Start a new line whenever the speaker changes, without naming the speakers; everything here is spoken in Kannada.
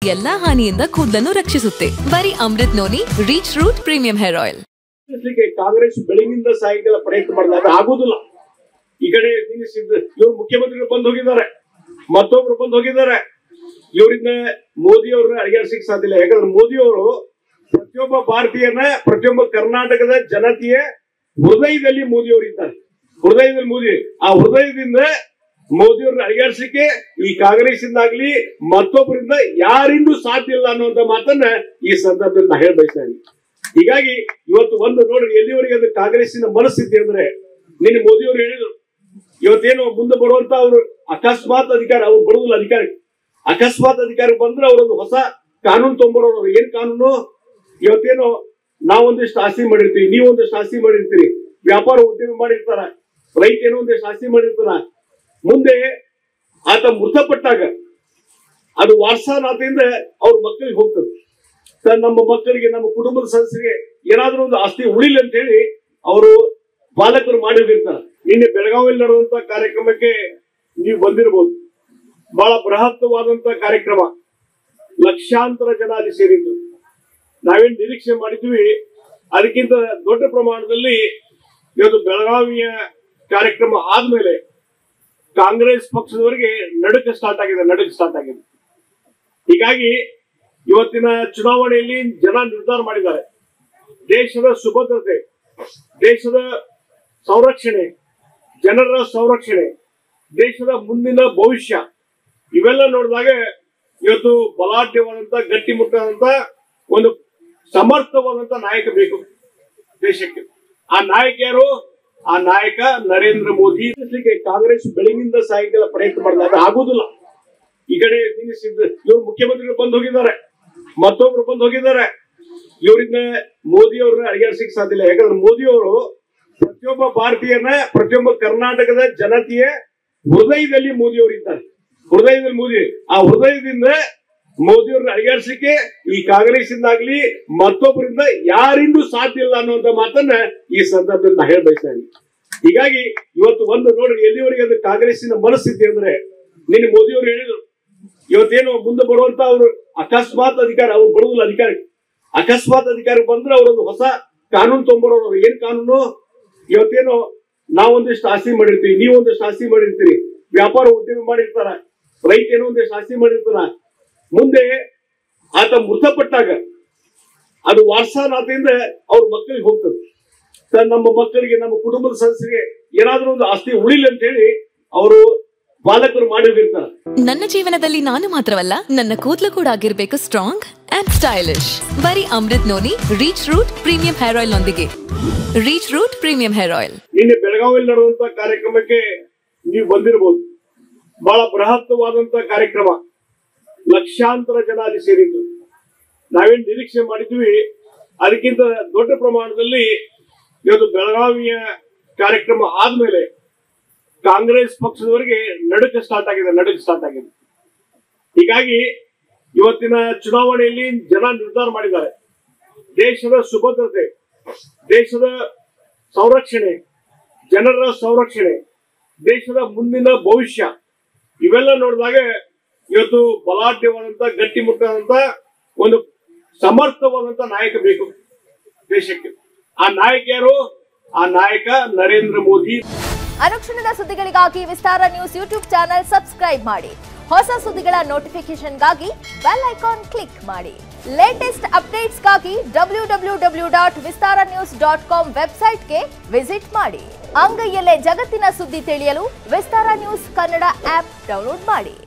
ಎಲ್ಲಾ ಹಾನಿಯಿಂದ ಕೂದಲನ್ನು ರಕ್ಷಿಸುತ್ತೆ ಬರೀ Amrut noni reach root premium hair oil
ನಿಲ್ಲಿಸ್ಲಿಕ್ಕೆ ಕಾಂಗ್ರೆಸ್ ಬೆಳಗಿಂದ ಸಾಯಂಕಾಲ ಪ್ರಯತ್ನ ಮಾಡಿದಾಗ ಅದು ಆಗುದಿಲ್ಲ ಈ ಕಡೆ ನಿಲ್ಲಿಸಿದ್ದು ಇವ್ರು ಮುಖ್ಯಮಂತ್ರಿಗಳು ಬಂದು ಹೋಗಿದ್ದಾರೆ ಮತ್ತೊಬ್ರು ಬಂದು ಹೋಗಿದ್ದಾರೆ ಇವರಿಂದ ಮೋದಿ ಅವ್ರನ್ನ ಅಡಿಗಾಡ್ಸಿಕ್ ಸಾಧ್ಯ ಇಲ್ಲ ಯಾಕಂದ್ರೆ ಮೋದಿ ಅವರು ಪ್ರತಿಯೊಬ್ಬ ಭಾರತೀಯನ ಪ್ರತಿಯೊಬ್ಬ ಕರ್ನಾಟಕದ ಜನತೆಯ ಹೃದಯದಲ್ಲಿ ಮೋದಿ ಅವರು ಇದ್ದಾರೆ ಹೃದಯದಲ್ಲಿ ಮೋದಿ ಆ ಹೃದಯದಿಂದ ಮೋದಿ ಅವ್ರನ್ನ ಅಡಿಗಾಡ್ಸಲಿಕ್ಕೆ ಈ ಕಾಂಗ್ರೆಸ್ ಇಂದಾಗ್ಲಿ ಮತ್ತೊಬ್ಬರಿಂದ ಯಾರಿಂದೂ ಸಾಧ್ಯ ಇಲ್ಲ ಅನ್ನುವಂತ ಮಾತನ್ನ ಈ ಸಂದರ್ಭದಲ್ಲಿ ನಾ ಹೇಳ ಬಯಸ್ತಾ ಇದ್ದೀನಿ ಹೀಗಾಗಿ ಇವತ್ತು ಒಂದು ನೋಡ್ರಿ ಎಲ್ಲಿವರೆಗೆ ಅದು ಕಾಂಗ್ರೆಸ್ಸಿನ ಮನಸ್ಥಿತಿ ಅಂದ್ರೆ ನಿನ್ನೆ ಮೋದಿ ಅವರು ಹೇಳಿದ್ರು ಇವತ್ತೇನು ಮುಂದೆ ಬರುವಂತ ಅವರು ಅಕಸ್ಮಾತ್ ಅಧಿಕಾರ ಅವ್ರು ಬರುದಿಲ್ಲ ಅಧಿಕಾರಕ್ಕೆ ಅಕಸ್ಮಾತ್ ಅಧಿಕಾರ ಬಂದ್ರೆ ಅವರೊಂದು ಹೊಸ ಕಾನೂನು ತೊಂಬರೋರು ಏನ್ ಕಾನೂನು ಇವತ್ತೇನು ನಾವೊಂದಿಷ್ಟು ಆಸ್ತಿ ಮಾಡಿರ್ತೀವಿ ನೀವೊಂದಿಷ್ಟು ಆಸ್ತಿ ಮಾಡಿರ್ತೀರಿ ವ್ಯಾಪಾರ ಉದ್ಯಮ ಮಾಡಿರ್ತಾರ ರೈತ ಏನೋ ಒಂದಿಷ್ಟು ಆಸ್ತಿ ಮಾಡಿರ್ತಾರ ಮುಂದೆ ಆತ ಮೃತಪಟ್ಟಾಗ ಅದು ವಾರಸಾನಾಥದಿಂದ ಅವ್ರ ಮಕ್ಕಳಿಗೆ ಹೋಗ್ತದೆ ತ- ನಮ್ಮ ಮಕ್ಕಳಿಗೆ ನಮ್ಮ ಕುಟುಂಬದ ಸದಸ್ಯರಿಗೆ ಏನಾದ್ರೂ ಒಂದು ಆಸ್ತಿ ಉಳಿಲಿ ಅಂತ ಹೇಳಿ ಅವರು ಬಾಲಕರು ಮಾಡಿ ಹೋಗಿರ್ತಾರೆ ನಿನ್ನೆ ಬೆಳಗಾವಿಯಲ್ಲಿ ನಡೆದಂತ ಕಾರ್ಯಕ್ರಮಕ್ಕೆ ನೀವು ಬಂದಿರಬಹುದು ಬಹಳ ಬೃಹತ್ವಾದಂತ ಕಾರ್ಯಕ್ರಮ ಲಕ್ಷಾಂತರ ಜನ ಅಲ್ಲಿ ಸೇರಿದ್ರು ನಾವೇನ್ ನಿರೀಕ್ಷೆ ಮಾಡಿದ್ವಿ ಅದಕ್ಕಿಂತ ದೊಡ್ಡ ಪ್ರಮಾಣದಲ್ಲಿ ಇವತ್ತು ಬೆಳಗಾವಿಯ ಕಾರ್ಯಕ್ರಮ ಆದ್ಮೇಲೆ ಕಾಂಗ್ರೆಸ್ ಪಕ್ಷದವರಿಗೆ ನಡುಕ ಸ್ಟಾರ್ಟ್ ಆಗಿದೆ ನಡುಕ ಸ್ಟಾರ್ಟ್ ಆಗಿದೆ ಹೀಗಾಗಿ ಇವತ್ತಿನ ಚುನಾವಣೆಯಲ್ಲಿ ಜನ ನಿರ್ಧಾರ ಮಾಡಿದ್ದಾರೆ ದೇಶದ ಸುಭದ್ರತೆ ದೇಶದ ಸಂರಕ್ಷಣೆ ಜನರ ಸಂರಕ್ಷಣೆ ದೇಶದ ಮುಂದಿನ ಭವಿಷ್ಯ ಇವೆಲ್ಲ ನೋಡಿದಾಗ ಇವತ್ತು ಬಲಾಢ್ಯವಾದಂತ ಗಟ್ಟಿಮುಟ್ಟಾದಂತ ಒಂದು ಸಮರ್ಥವಾದಂತ ನಾಯಕ ಬೇಕು ದೇಶಕ್ಕೆ ಆ ನಾಯಕ ಯಾರು ಆ ನಾಯಕ ನರೇಂದ್ರ ಮೋದಿ ನಿಲ್ಲಿಸ್ಲಿಕ್ಕೆ ಕಾಂಗ್ರೆಸ್ ಬೆಳಗಿಂದ ಸಾಯಂಕಾಲ ಪ್ರಯತ್ನ ಮಾಡಿದಾಗ ಅದು ಆಗುದಿಲ್ಲ ಈ ಕಡೆ ನಿಲ್ಲಿಸಿದ್ದು ಇವ್ರು ಮುಖ್ಯಮಂತ್ರಿಗಳು ಬಂದು ಹೋಗಿದ್ದಾರೆ ಮತ್ತೊಬ್ರು ಬಂದು ಹೋಗಿದ್ದಾರೆ ಇವರಿಂದ ಮೋದಿ ಅವ್ರನ್ನ ಅಡಿಗಾಡ್ಸಿಕ್ ಸಾಧ್ಯ ಇಲ್ಲ ಯಾಕಂದ್ರೆ ಮೋದಿ ಅವರು ಪ್ರತಿಯೊಬ್ಬ ಭಾರತೀಯನ ಪ್ರತಿಯೊಬ್ಬ ಕರ್ನಾಟಕದ ಜನತೆಯ ಹೃದಯದಲ್ಲಿ ಮೋದಿ ಅವರು ಇದ್ದಾರೆ ಹೃದಯದಲ್ಲಿ ಮೋದಿ ಆ ಹೃದಯದಿಂದ ಮೋದಿ ಅವ್ರನ್ನ ಅಡಿಗಾಡ್ಸಲಿಕ್ಕೆ ಈ ಕಾಂಗ್ರೆಸ್ ಇಂದಾಗ್ಲಿ ಮತ್ತೊಬ್ಬರಿಂದ ಯಾರಿಂದೂ ಸಾಧ್ಯ ಇಲ್ಲ ಅನ್ನುವಂತ ಮಾತನ್ನ ಈ ಸಂದರ್ಭದಲ್ಲಿ ನಾ ಹೇಳ ಬಯಸ್ತಾ ಇದ್ದೀನಿ ಹೀಗಾಗಿ ಇವತ್ತು ಒಂದು ನೋಡ್ರಿ ಎಲ್ಲಿವರೆಗೆ ಅದು ಕಾಂಗ್ರೆಸ್ಸಿನ ಮನಸ್ಥಿತಿ ಅಂದ್ರೆ ನಿನ್ನೆ ಮೋದಿ ಅವರು ಹೇಳಿದ್ರು ಇವತ್ತೇನು ಮುಂದೆ ಬರುವಂತ ಅವರು ಅಕಸ್ಮಾತ್ ಅಧಿಕಾರ ಅವ್ರು ಬರುದಿಲ್ಲ ಅಧಿಕಾರಕ್ಕೆ ಅಕಸ್ಮಾತ್ ಅಧಿಕಾರ ಬಂದ್ರೆ ಅವರೊಂದು ಹೊಸ ಕಾನೂನು ತೊಂಬರೋರು ಏನ್ ಕಾನೂನು ಇವತ್ತೇನು ನಾವೊಂದಿಷ್ಟು ಆಸ್ತಿ ಮಾಡಿರ್ತೀವಿ ನೀವೊಂದಿಷ್ಟು ಆಸ್ತಿ ಮಾಡಿರ್ತೀರಿ ವ್ಯಾಪಾರ ಉದ್ಯಮ ಮಾಡಿರ್ತಾರ ರೈತ ಏನೋ ಒಂದಿಷ್ಟು ಆಸ್ತಿ ಮಾಡಿರ್ತಾರ ಮುಂದೆ ಆತ ಮೃತಪಟ್ಟಾಗ ಅದು ವಾರಸಾನಾಥದಿಂದ ಅವ್ರ ಮಕ್ಕಳಿಗೆ ಹೋಗ್ತದೆ ತ- ನಮ್ಮ ಮಕ್ಕಳಿಗೆ ನಮ್ಮ ಕುಟುಂಬದ ಸದಸ್ಯರಿಗೆ ಏನಾದ್ರೂ ಒಂದು ಆಸ್ತಿ ಉಳಿಲಿ ಅಂತ ಹೇಳಿ ಅವರು ಬಾಲಕರು ಮಾಡಿ ಹೋಗಿರ್ತಾರೆ
ನನ್ನ ಜೀವನದಲ್ಲಿ ನಾನು ಮಾತ್ರವಲ್ಲ ನನ್ನ ಕೂದಲು ಕೂಡ ಆಗಿರ್ಬೇಕು ಸ್ಟ್ರಾಂಗ್ ಅಂಡ್ ಸ್ಟೈಲಿಶ್ ಬರೀ Amrut noni reach root premium hair oil ನೊಂದಿಗೆ reach root premium hair oil
ನಿನ್ನೆ ಬೆಳಗಾವಿಯಲ್ಲಿ ನಡೆದಂತ ಕಾರ್ಯಕ್ರಮಕ್ಕೆ ನೀವು ಬಂದಿರಬಹುದು ಬಹಳ ಬೃಹತ್ವಾದಂತ ಕಾರ್ಯಕ್ರಮ ಲಕ್ಷಾಂತರ ಜನ ಅಲ್ಲಿ ಸೇರಿದ್ರು ನಾವೇನ್ ನಿರೀಕ್ಷೆ ಮಾಡಿದ್ವಿ ಅದಕ್ಕಿಂತ ದೊಡ್ಡ ಪ್ರಮಾಣದಲ್ಲಿ ಇವತ್ತು ಬೆಳಗಾವಿಯ ಕಾರ್ಯಕ್ರಮ ಆದ್ಮೇಲೆ ಕಾಂಗ್ರೆಸ್ ಪಕ್ಷದವರಿಗೆ ನಡುಕ ಸ್ಟಾರ್ಟ್ ಆಗಿದೆ ನಡುಕ ಸ್ಟಾರ್ಟ್ ಆಗಿದೆ ಹೀಗಾಗಿ ಇವತ್ತಿನ ಚುನಾವಣೆಯಲ್ಲಿ ಜನ ನಿರ್ಧಾರ ಮಾಡಿದ್ದಾರೆ ದೇಶದ ಸುಭದ್ರತೆ ದೇಶದ ಸಂರಕ್ಷಣೆ ಜನರ ಸಂರಕ್ಷಣೆ ದೇಶದ ಮುಂದಿನ ಭವಿಷ್ಯ ಇವೆಲ್ಲ ನೋಡಿದಾಗ ಇವತ್ತು ಬಲಾಢ್ಯವಾದಂತ ಗಟ್ಟಿಮುಟ್ಟಾದಂತ ಒಂದು ಸಮರ್ಥವಾದಂತ ನಾಯಕ ಬೇಕು ದೇಶಕ್ಕೆ ಆ ನಾಯಕ ಯಾರು ಆ ನಾಯಕ ನರೇಂದ್ರ ಮೋದಿ
ಅನುಕ್ಷಣದ ಸುದ್ದಿಗಳಿಗಾಗಿ Vistara news YouTube channel subscribe ಮಾಡಿ ಹೊಸ ಸುದ್ದಿಗಳ ನೋಟಿಫಿಕೇಶನ್ಗಾಗಿ ಬೆಲ್ ಐಕಾನ್ ಕ್ಲಿಕ್ ಮಾಡಿ ಲೇಟೆಸ್ಟ್ ಅಪ್ಡೇಟ್ಸ್ಗಾಗಿ W W W dot Vistara news dot com ವೆಬ್ಸೈಟ್ಗೆ ವಿಸಿಟ್ ಮಾಡಿ ಅಂಗೈಯಲ್ಲೇ ಜಗತ್ತಿನ ಸುದ್ದಿ ತಿಳಿಯಲು Vistara news Kannada app download ಮಾಡಿ